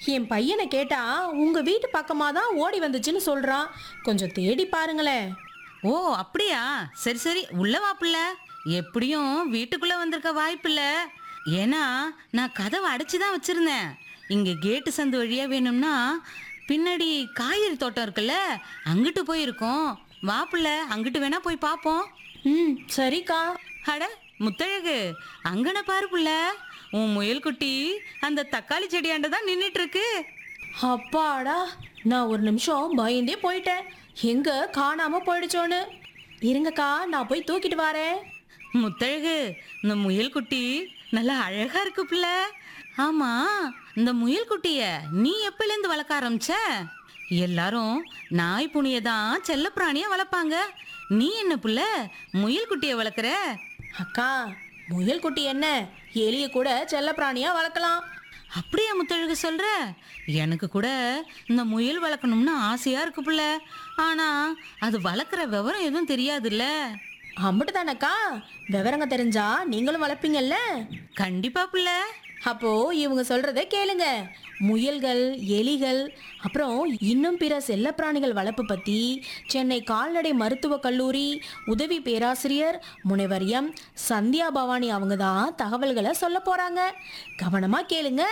என் பையனை கேட்டா உங்க வீட்டு பக்கமா தான் ஓடி வந்துச்சுன்னு சொல்றான் கொஞ்சம் தேடி பாருங்களேன் ஓ அப்படியா சரி சரி உள்ள வா புள்ள எப்படியும் வீட்டுக்குள்ள வந்திருக்க வாய்ப்பில்ல ஏன்னா நான் கதவை அடைச்சி தான் வச்சிருந்தேன் இங்க கேட்டு சந்து வழியா வேணும்னா பின்னாடி காய்கறி தோட்டம் இருக்குல்ல அங்கிட்டு போயிருக்கோம் வா புள்ள அங்கிட்டு வேணா போய் பார்ப்போம் ம் சரிக்கா அட முத்தழகு அங்கன பாரு புள்ள உன் முயல் குட்டி அந்த தக்காளி செடியாண்ட தான் நின்னுட்டு இருக்கு அப்பாடா நான் ஒரு நிமிஷம் பயந்தே போயிட்டேன் எங்க காணாம போயிடுச்சோன்னு இருங்கக்கா நான் போய் தூக்கிட்டு வரேன் முத்தழகு இந்த முயல் குட்டி நல்லா அழகா இருக்கு புள்ள ஆமா இந்த முயல் குட்டிய நீ எப்பலேருந்து வளர்க்க ஆரம்பிச்ச எல்லாரும் நாய் புனிய தான் செல்லப்பிராணியா வளர்ப்பாங்க நீ என்ன புள்ள முயல் குட்டிய வளர்க்குற அக்கா முயல் குட்டி என்ன எலிய கூட செல்லப்பிராணியா வளர்க்கலாம் அப்படியா முத்தழகு சொல்ற எனக்கு கூட இந்த முயல் வளர்க்கணும்னு ஆசையா இருக்கு புள்ள ஆனா அது வளர்க்குற விவரம் எதுவும் தெரியாதுல்ல அம்பிட்டு தானக்கா விவரங்க தெரிஞ்சா நீங்களும் வளர்ப்பீங்கல்ல கண்டிப்பா புள்ள அப்போ இவங்க சொல்றத கேளுங்க முயல்கள் எலிகள் அப்புறம் இன்னும் பிற செல்லப்பிராணிகள் வளர்ப்பு பத்தி சென்னை கால்நடை மருத்துவக் கல்லூரி உதவி பேராசிரியர் முனைவர் எம் சந்தியா பவானி அவங்க தான் தகவல்களை சொல்ல போறாங்க கவனமா கேளுங்க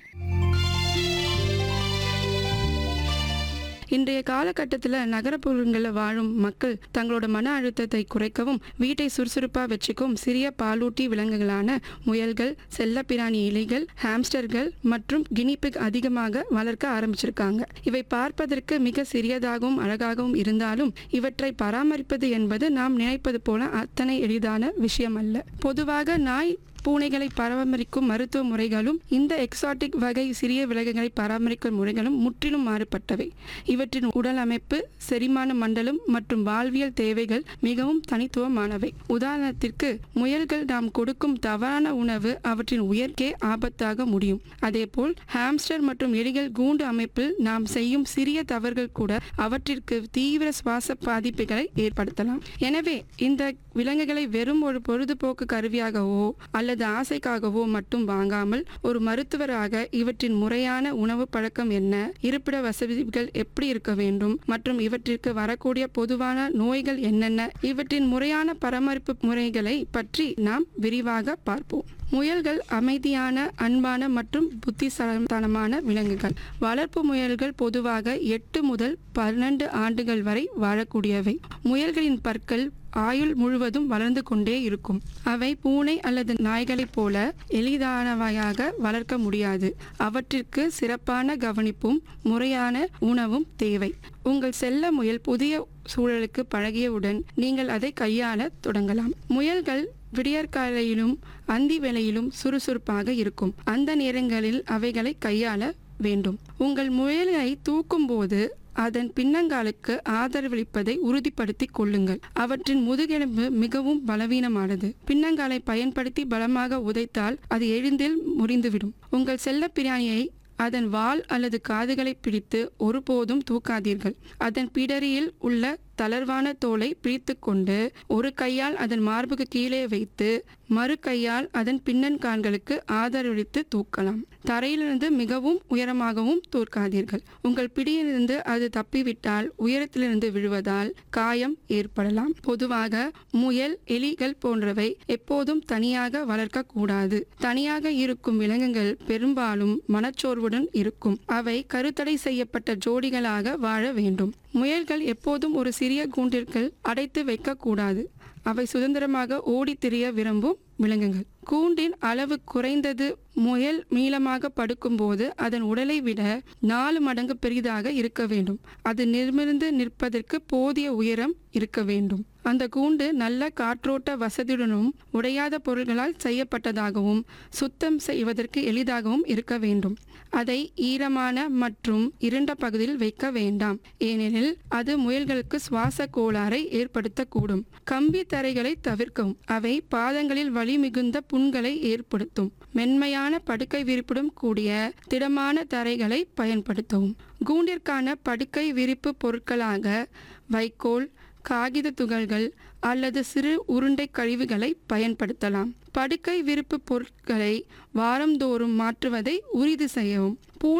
இன்றைய காலகட்டத்தில் நகரப்புறங்களில் வாழும் மக்கள் தங்களோட மன அழுத்தத்தை குறைக்கவும் வீட்டை சுறுசுறுப்பாக வச்சுக்கும் சிறிய பாலூட்டி விலங்குகளான முயல்கள் செல்லப்பிராணி இலைகள் ஹாம்ஸ்டர்கள் மற்றும் கினிபிக் அதிகமாக வளர்க்க ஆரம்பிச்சிருக்காங்க இவை பார்ப்பதற்கு மிக சிறியதாகவும் அழகாகவும் இருந்தாலும் இவற்றை பராமரிப்பது என்பது நாம் நினைப்பது போல அத்தனை எளிதான விஷயம் அல்ல பொதுவாக நாய் பூனைகளை பராமரிக்கும் மருத்துவ முறைகளும் இந்த எக்ஸாட்டிக் வகை சிறிய விலங்குகளை பராமரிக்கும் முறைகளும் முற்றிலும் மாறுபட்டவை இவற்றின் உடல் அமைப்பு செரிமான மண்டலம் மற்றும் வாழ்வியல் தேவைகள் மிகவும் தனித்துவமானவை உதாரணத்திற்கு முயல்கள் நாம் கொடுக்கும் தவறான உணவு அவற்றின் உயர்க்கே ஆபத்தாக முடியும் அதேபோல் ஹாம்ஸ்டர் மற்றும் எலிகள் கூண்டு அமைப்பில் நாம் செய்யும் சிறிய தவறுகள் கூட அவற்றிற்கு தீவிர சுவாச பாதிப்புகளை ஏற்படுத்தலாம் எனவே இந்த விலங்குகளை வெறும் ஒரு பொழுதுபோக்கு கருவியாகவோ அல்லது ஆசைக்காகவோ மட்டும் வாங்காமல் ஒரு மருத்துவராக இவற்றின் முறையான உணவு பழக்கம் என்ன இருப்பிட வசதிகள் எப்படி இருக்க வேண்டும் மற்றும் இவற்றிற்கு வரக்கூடிய பொதுவான நோய்கள் என்னென்ன இவற்றின் முறையான பராமரிப்பு முறைகளை பற்றி நாம் விரிவாக பார்ப்போம் முயல்கள் அமைதியான அன்பான மற்றும் புத்திசாலித்தனமான விலங்குகள் வளர்ப்பு முயல்கள் பொதுவாக எட்டு முதல் பன்னெண்டு ஆண்டுகள் வரை வாழக்கூடியவை முயல்களின் பற்கள் ஆயுள் முழுவதும் வளர்ந்து கொண்டே இருக்கும் அவை பூனை அல்லது நாய்களைப் போல எளிதானவையாக வளர்க்க முடியாது அவற்றிற்கு சிறப்பான கவனிப்பும் முறையான உணவும் தேவை உங்கள் செல்ல முயல் புதிய சூழலுக்கு பழகியவுடன் நீங்கள் அதை கையாள தொடங்கலாம் முயல்கள் விடியற்காலையிலும் அந்தி வேளையிலும் சுறுசுறுப்பாக இருக்கும் அந்த நேரங்களில் அவைகளை கையாள வேண்டும் உங்கள் முயலை தூக்கும் போது அதன் பின்னங்காலுக்கு ஆதரவளிப்பதை உறுதிப்படுத்திக் கொள்ளுங்கள் அவற்றின் முதுகெலும்பு மிகவும் பலவீனமானது பின்னங்காலை பயன்படுத்தி பலமாக உதைத்தால் அது எளிதில் முறிந்துவிடும் உங்கள் செல்லப் பிராணியை அதன் வால் அல்லது காதுகளை பிடித்து ஒருபோதும் தூக்காதீர்கள் அதன் பிடரியில் உள்ள தளர்வான தோலை பிடித்துக்கொண்டு ஒரு கையால் அதன் மார்புக்கு கீழே வைத்து மறு கையால் அதன் பின்னன்கால்களுக்கு ஆதரவளித்து தூக்கலாம் தரையிலிருந்து மிகவும் உயரமாகவும் தூக்காதீர்கள் உங்கள் பிடியிலிருந்து அது தப்பிவிட்டால் உயரத்திலிருந்து விழுவதால் காயம் ஏற்படலாம் பொதுவாக முயல் எலிகள் போன்றவை எப்போதும் தனியாக வளர்க்கக்கூடாது தனியாக இருக்கும் விலங்குகள் பெரும்பாலும் மனச்சோர்வுடன் இருக்கும் அவை கருத்தடை செய்யப்பட்ட ஜோடிகளாக வாழ வேண்டும் முயல்கள் எப்போதும் ஒரு சிறிய கூண்டிற்குள் அடைத்து வைக்கக்கூடாது அவை சுதந்திரமாக ஓடித் திரிய விரும்பும் விலங்குகள் கூண்டின் அளவு குறைந்தது முயல் நீளமாக படுக்கும்போது அதன் உடலை விட நாலு மடங்கு பெரிதாக இருக்க வேண்டும் அது நிமிர்ந்து நிற்பதற்கு போதிய உயரம் இருக்க வேண்டும் அந்த கூண்டு நல்ல காற்றோட்ட வசதியுடனும் உடையாத பொருள்களால் செய்யப்பட்டதாகவும் சுத்தம் செய்வதற்கு எளிதாகவும் இருக்க வேண்டும் அதை ஈரமான மற்றும் இருண்ட பகுதியில் வைக்க வேண்டாம் ஏனெனில் அது முயல்களுக்கு சுவாச கோளாறை ஏற்படுத்தக்கூடும் கம்பி தரைகளை தவிர்க்கவும் அவை பாதங்களில் வலி மிகுந்த புண்களை ஏற்படுத்தும் மென்மையான படுக்கை விரிப்புடன் கூடிய திடமான தரைகளை பயன்படுத்தவும் கூண்டிற்கான படுக்கை விரிப்பு பொருட்களாக வைக்கோல் காகித துகள்கள் அல்லது சிறு உருண்டை கழிவுகளை பயன்படுத்தலாம் படுக்கை விரிப்பு பொருட்களை வாரந்தோறும் மாற்றுவதை உறுதி செய்யவும்